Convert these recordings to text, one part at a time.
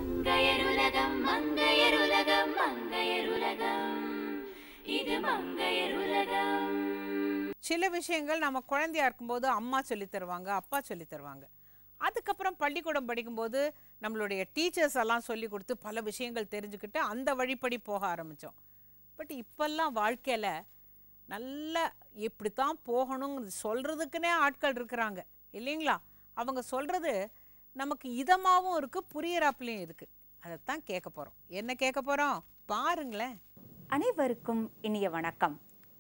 மங்கையருலகம் மங்கையருலகம் மங்கையருலகம் இது மங்கையருலகம் சில விஷயங்கள் நம்ம குழந்தையா இருக்கும்போது அம்மா சொல்லித் தருவாங்க அப்பா சொல்லித் தருவாங்க அதுக்கப்புறம் பள்ளிக்கூடம் படிக்கும்போது நம்மளுடைய டீச்சர்ஸ் எல்லாம் சொல்லி கொடுத்து பல விஷயங்கள் தெரிஞ்சுக்கிட்டு அந்த வழிப்படி போக ஆரம்பித்தோம் பட் இப்போல்லாம் வாழ்க்கையில் நல்ல இப்படித்தான் போகணுங்கிறது சொல்கிறதுக்குனே ஆட்கள் இருக்கிறாங்க இல்லைங்களா அவங்க சொல்கிறது நமக்கு இதமாகவும் இருக்குது புரியறாப்புலையும் இருக்குது அதைத்தான் கேட்க போகிறோம் என்ன கேட்க போகிறோம் பாருங்களேன் அனைவருக்கும் இனிய வணக்கம்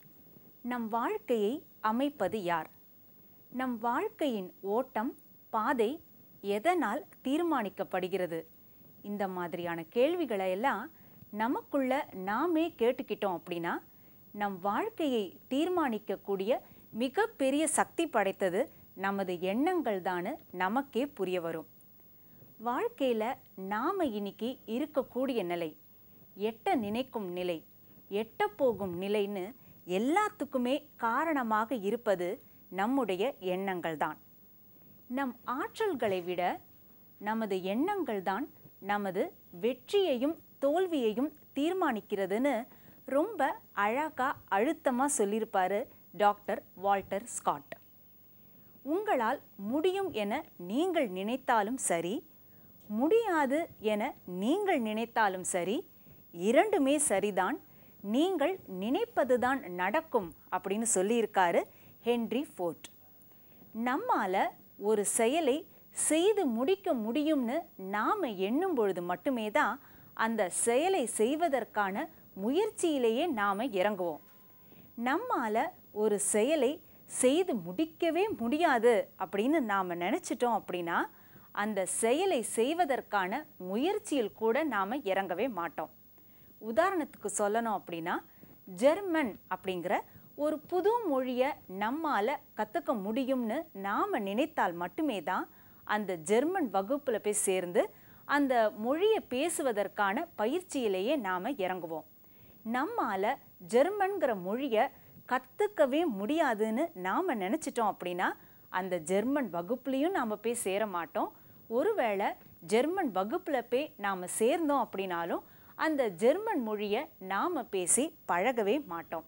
நம் வாழ்க்கையை அமைப்பது யார் நம் வாழ்க்கையின் ஓட்டம் பாதை எதனால் தீர்மானிக்கப்படுகிறது இந்த மாதிரியான கேள்விகளை எல்லாம் நமக்குள்ள நாமே கேட்டுக்கிட்டோம் அப்படின்னா நம் வாழ்க்கையை தீர்மானிக்கக்கூடிய மிகப்பெரிய சக்தி படைத்தது நமது எண்ணங்கள் தான் நமக்கே புரிய வரும் வாழ்க்கையில் நாம் இன்னைக்கு இருக்கக்கூடிய நிலை எட்ட நினைக்கும் நிலை எட்ட போகும் நிலைன்னு எல்லாத்துக்குமே காரணமாக இருப்பது நம்முடைய எண்ணங்கள் தான் நம் ஆற்றல்களை விட நமது எண்ணங்கள் தான் நமது வெற்றியையும் தோல்வியையும் தீர்மானிக்கிறதுன்னு ரொம்ப அழகா அழுத்தமா சொல்லியிருப்பாரு டாக்டர் வால்டர் ஸ்காட் உங்களால் முடியும் என நீங்கள் நினைத்தாலும் சரி முடியாது என நீங்கள் நினைத்தாலும் சரி இரண்டுமே சரிதான் நீங்கள் நினைப்பதுதான் நடக்கும் அப்படின்னு சொல்லியிருக்காரு ஹென்றி ஃபோர்ட் நம்மால ஒரு செயலை செய்து முடிக்க முடியும்னு நாம் எண்ணும் பொழுது மட்டுமே தான் அந்த செயலை செய்வதற்கான முயற்சியிலேயே நாம் இறங்குவோம் நம்மால ஒரு செயலை செய்து முடிக்கவே முடியாது அப்படின்னு நாம் நினச்சிட்டோம் அப்படின்னா அந்த செயலை செய்வதற்கான முயற்சியில் கூட நாம் இறங்கவே மாட்டோம் உதாரணத்துக்கு சொல்லணும் அப்படின்னா ஜெர்மன் அப்படிங்கிற ஒரு புது மொழியை நம்மால் கற்றுக்க முடியும்னு நாம் நினைத்தால் மட்டுமே தான் அந்த ஜெர்மன் வகுப்பில் போய் சேர்ந்து அந்த மொழியை பேசுவதற்கான பயிற்சியிலேயே நாம் இறங்குவோம் நம்மால் ஜெர்மன்கிற மொழியை கற்றுக்கவே முடியாதுன்னு நாம் நினச்சிட்டோம் அப்படின்னா அந்த ஜெர்மன் வகுப்புலேயும் நாம் போய் சேர மாட்டோம் ஒருவேளை ஜெர்மன் வகுப்பில் போய் நாம் சேர்ந்தோம் அப்படின்னாலும் அந்த ஜெர்மன் மொழியை நாம் பேசி பழகவே மாட்டோம்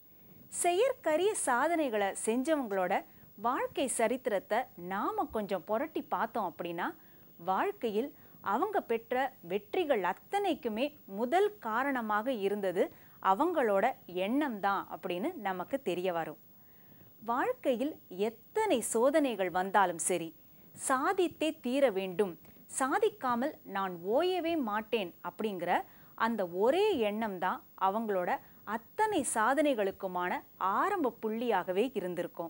செயற்கரிய சாதனைகளை செஞ்சவங்களோட வாழ்க்கை சரித்திரத்தை நாம் கொஞ்சம் புரட்டி பார்த்தோம் அப்படின்னா வாழ்க்கையில் அவங்க பெற்ற வெற்றிகள் அத்தனைக்குமே முதல் காரணமாக இருந்தது அவங்களோட எண்ணம் தான் அப்படின்னு நமக்கு தெரிய வரும் வாழ்க்கையில் எத்தனை சோதனைகள் வந்தாலும் சரி சாதித்தே தீர வேண்டும் சாதிக்காமல் நான் ஓயவே மாட்டேன் அப்படிங்கிற அந்த ஒரே எண்ணம் தான் அவங்களோட அத்தனை சாதனைகளுக்குமான ஆரம்ப புள்ளியாகவே இருந்திருக்கும்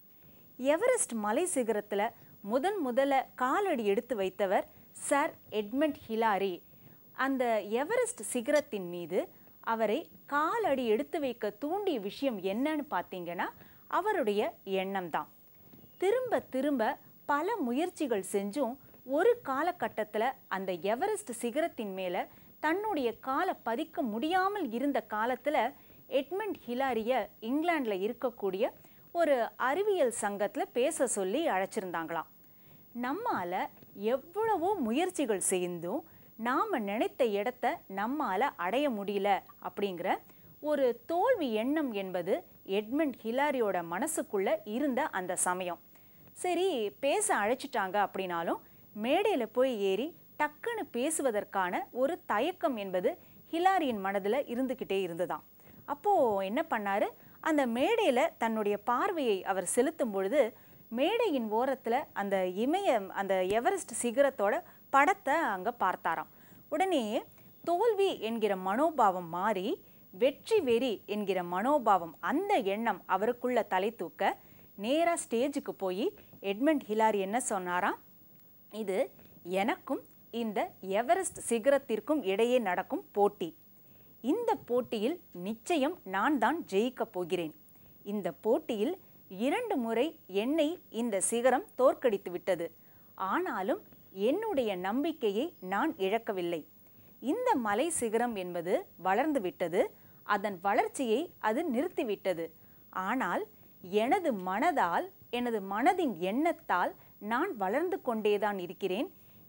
எவரெஸ்ட் மலை சிகரத்தில் முதன் முதல்ல காலடி எடுத்து வைத்தவர் சர் எட்மண்ட் ஹிலாரி அந்த எவரெஸ்ட் சிகரத்தின் மீது அவரை காலடி எடுத்து வைக்க தூண்டிய விஷயம் என்னன்னு பார்த்தீங்கன்னா அவருடைய எண்ணம் தான் திரும்ப திரும்ப பல முயற்சிகள் செஞ்சும் ஒரு காலகட்டத்தில் அந்த எவரெஸ்ட் சிகரத்தின் மேலே தன்னுடைய காலை பதிக்க முடியாமல் இருந்த காலத்தில் எட்மண்ட் ஹிலாரிய இங்கிலாண்டில் இருக்கக்கூடிய ஒரு அறிவியல் சங்கத்தில் பேச சொல்லி அழைச்சிருந்தாங்களாம் நம்மால் எவ்வளவோ முயற்சிகள் செய்தும் நாம் நினைத்த இடத்த நம்மால் அடைய முடியல அப்படிங்கிற ஒரு தோல்வி எண்ணம் என்பது எட்மண்ட் ஹிலாரியோட மனசுக்குள்ள இருந்த அந்த சமயம் சரி பேச அழைச்சிட்டாங்க அப்படின்னாலும் மேடையில் போய் ஏறி டக்குன்னு பேசுவதற்கான ஒரு தயக்கம் என்பது ஹிலாரியின் மனதில் இருந்துக்கிட்டே இருந்ததாம் அப்போது என்ன பண்ணாரு அந்த மேடையில் தன்னுடைய பார்வையை அவர் செலுத்தும் பொழுது மேடையின் ஓரத்தில் அந்த இமய அந்த எவரெஸ்ட் சிகரத்தோட படத்தை அங்கே பார்த்தாராம் உடனே தோல்வி என்கிற மனோபாவம் மாறி வெற்றி வெறி என்கிற மனோபாவம் அந்த எண்ணம் அவருக்குள்ள தலை தூக்க நேராக ஸ்டேஜுக்கு போய் எட்மண்ட் ஹிலாரி என்ன சொன்னாராம் இது எனக்கும் இந்த எவரெஸ்ட் சிகரத்திற்கும் இடையே நடக்கும் போட்டி இந்த போட்டியில் நிச்சயம் நான் தான் ஜெயிக்கப் போகிறேன் இந்த போட்டியில் இரண்டு முறை என்னை இந்த சிகரம் தோற்கடித்து விட்டது ஆனாலும் என்னுடைய நம்பிக்கையை நான் இழக்கவில்லை இந்த மலை சிகரம் என்பது வளர்ந்து விட்டது அதன் வளர்ச்சியை அது நிறுத்திவிட்டது ஆனால் எனது மனதால் எனது மனதின் எண்ணத்தால் நான் வளர்ந்து கொண்டேதான் இருக்கிறேன்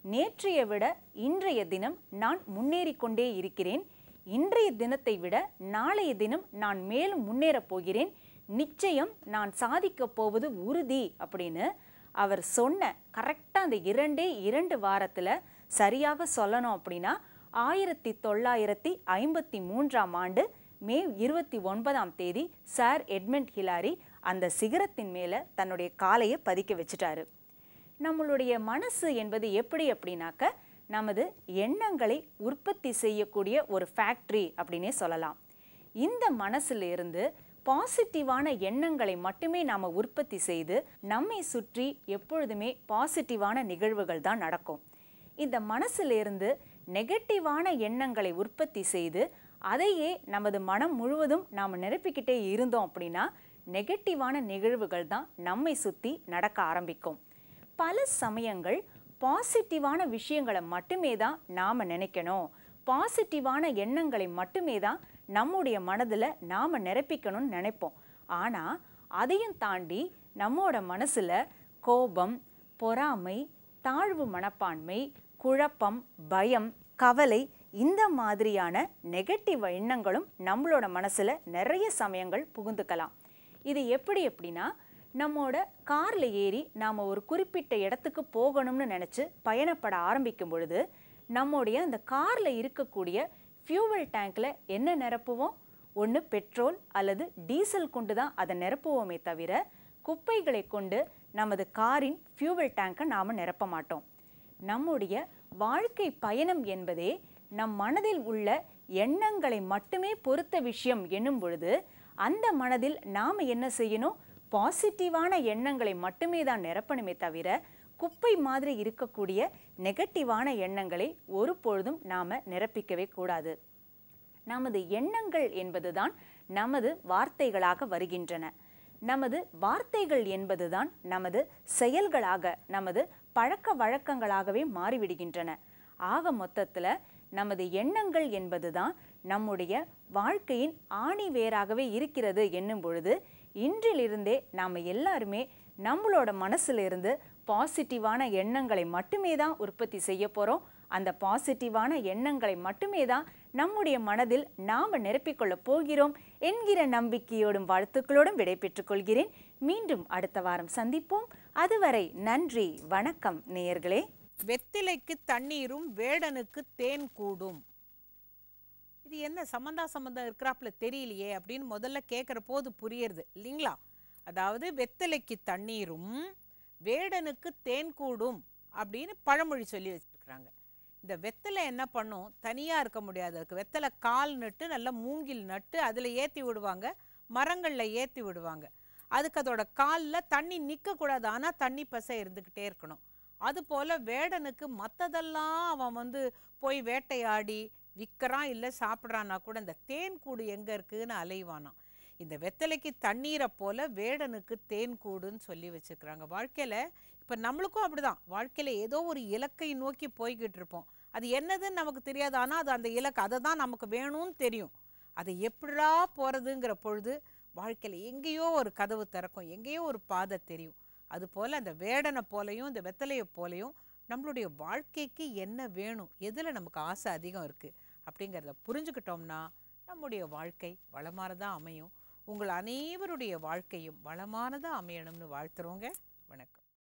நேற்றைய விட இன்றைய தினம் நான் முன்னேறி கொண்டே இருக்கிறேன் இன்றைய தினத்தை விட நாளைய தினம் நான் மேலும் முன்னேறப் போகிறேன் நிச்சயம் நான் சாதிக்கப் போவது உறுதி அப்படின்னு அவர் சொன்ன கரெக்டாக அந்த இரண்டே இரண்டு வாரத்தில் சரியாக சொல்லணும் அப்படின்னா ஆயிரத்தி தொள்ளாயிரத்தி ஐம்பத்தி மூன்றாம் ஆண்டு மே இருபத்தி ஒன்பதாம் தேதி சார் எட்மண்ட் ஹிலாரி அந்த சிகரத்தின் மேலே தன்னுடைய காலையை பதிக்க வச்சுட்டாரு நம்மளுடைய மனசு என்பது எப்படி அப்படின்னாக்க நமது எண்ணங்களை உற்பத்தி செய்யக்கூடிய ஒரு ஃபேக்ட்ரி அப்படின்னே சொல்லலாம் இந்த மனசுல இருந்து பாசிட்டிவான எண்ணங்களை மட்டுமே நாம் உற்பத்தி செய்து நம்மை சுற்றி எப்பொழுதுமே பாசிட்டிவான நிகழ்வுகள் தான் நடக்கும் இந்த மனசுல இருந்து நெகட்டிவான எண்ணங்களை உற்பத்தி செய்து அதையே நமது மனம் முழுவதும் நாம் நிரப்பிக்கிட்டே இருந்தோம் அப்படின்னா நெகட்டிவான நிகழ்வுகள் தான் நம்மை சுற்றி நடக்க ஆரம்பிக்கும் பல சமயங்கள் பாசிட்டிவான விஷயங்களை மட்டுமே தான் நாம் நினைக்கணும் பாசிட்டிவான எண்ணங்களை மட்டுமே தான் நம்முடைய மனதில் நாம் நிரப்பிக்கணும்னு நினைப்போம் ஆனால் அதையும் தாண்டி நம்மோட மனசில் கோபம் பொறாமை தாழ்வு மனப்பான்மை குழப்பம் பயம் கவலை இந்த மாதிரியான நெகட்டிவ் எண்ணங்களும் நம்மளோட மனசில் நிறைய சமயங்கள் புகுந்துக்கலாம் இது எப்படி எப்படின்னா நம்மோட காரில் ஏறி நாம் ஒரு குறிப்பிட்ட இடத்துக்கு போகணும்னு நினச்சி பயணப்பட ஆரம்பிக்கும் பொழுது நம்முடைய அந்த காரில் இருக்கக்கூடிய ஃபியூவல் டேங்க்கில் என்ன நிரப்புவோம் ஒன்று பெட்ரோல் அல்லது டீசல் கொண்டு தான் அதை நிரப்புவோமே தவிர குப்பைகளை கொண்டு நமது காரின் ஃபியூவல் டேங்கை நாம் நிரப்ப மாட்டோம் நம்முடைய வாழ்க்கை பயணம் என்பதே நம் மனதில் உள்ள எண்ணங்களை மட்டுமே பொறுத்த விஷயம் என்னும் பொழுது அந்த மனதில் நாம் என்ன செய்யணும் பாசிட்டிவான எண்ணங்களை மட்டுமே தான் நிரப்பணுமே தவிர குப்பை மாதிரி இருக்கக்கூடிய நெகட்டிவான எண்ணங்களை ஒரு பொழுதும் நாம் நிரப்பிக்கவே கூடாது நமது எண்ணங்கள் என்பதுதான் நமது வார்த்தைகளாக வருகின்றன நமது வார்த்தைகள் என்பதுதான் நமது செயல்களாக நமது பழக்க வழக்கங்களாகவே மாறிவிடுகின்றன ஆக மொத்தத்தில் நமது எண்ணங்கள் என்பதுதான் நம்முடைய வாழ்க்கையின் ஆணி வேராகவே இருக்கிறது என்னும் பொழுது இன்றிலிருந்தே நாம் எல்லாருமே நம்மளோட மனசுல இருந்து பாசிட்டிவான எண்ணங்களை மட்டுமே தான் உற்பத்தி செய்ய போகிறோம் அந்த பாசிட்டிவான எண்ணங்களை மட்டுமே தான் நம்முடைய மனதில் நாம் நிரப்பிக்கொள்ள போகிறோம் என்கிற நம்பிக்கையோடும் வாழ்த்துக்களோடும் விடைபெற்றுக் கொள்கிறேன் மீண்டும் அடுத்த வாரம் சந்திப்போம் அதுவரை நன்றி வணக்கம் நேயர்களே வெத்திலைக்கு தண்ணீரும் வேடனுக்கு தேன் கூடும் இது என்ன சம்மந்தா சம்மந்தம் இருக்கிறாப்புல தெரியலையே அப்படின்னு முதல்ல கேட்குற போது புரியுறது இல்லைங்களா அதாவது வெத்தலைக்கு தண்ணீரும் வேடனுக்கு தேன் கூடும் அப்படின்னு பழமொழி சொல்லி வச்சிருக்கிறாங்க இந்த வெத்தலை என்ன பண்ணும் தனியாக இருக்க முடியாது அதுக்கு வெத்தலை கால் நட்டு நல்லா மூங்கில் நட்டு அதில் ஏற்றி விடுவாங்க மரங்களில் ஏற்றி விடுவாங்க அதுக்கு அதோட காலில் தண்ணி நிற்கக்கூடாது ஆனால் தண்ணி பசை இருந்துக்கிட்டே இருக்கணும் அதுபோல் வேடனுக்கு மற்றதெல்லாம் அவன் வந்து போய் வேட்டையாடி விற்கிறான் இல்லை சாப்பிட்றான்னா கூட இந்த தேன் கூடு எங்கே இருக்குன்னு அலைவானாம் இந்த வெத்தலைக்கு தண்ணீரை போல வேடனுக்கு தேன் கூடுன்னு சொல்லி வச்சுக்கிறாங்க வாழ்க்கையில் இப்போ நம்மளுக்கும் அப்படிதான் வாழ்க்கையில் ஏதோ ஒரு இலக்கை நோக்கி போய்கிட்டு இருப்போம் அது என்னதுன்னு நமக்கு தெரியாது ஆனால் அது அந்த இலக்கு அதை தான் நமக்கு வேணும்னு தெரியும் அது எப்படிடா போகிறதுங்கிற பொழுது வாழ்க்கையில் எங்கேயோ ஒரு கதவு திறக்கும் எங்கேயோ ஒரு பாதை தெரியும் அதுபோல் அந்த வேடனை போலையும் இந்த வெத்தலையை போலையும் நம்மளுடைய வாழ்க்கைக்கு என்ன வேணும் எதில் நமக்கு ஆசை அதிகம் இருக்குது அப்படிங்கிறத புரிஞ்சுக்கிட்டோம்னா நம்முடைய வாழ்க்கை வளமானதாக அமையும் உங்கள் அனைவருடைய வாழ்க்கையும் வளமானதாக அமையணும்னு வாழ்த்துறோங்க வணக்கம்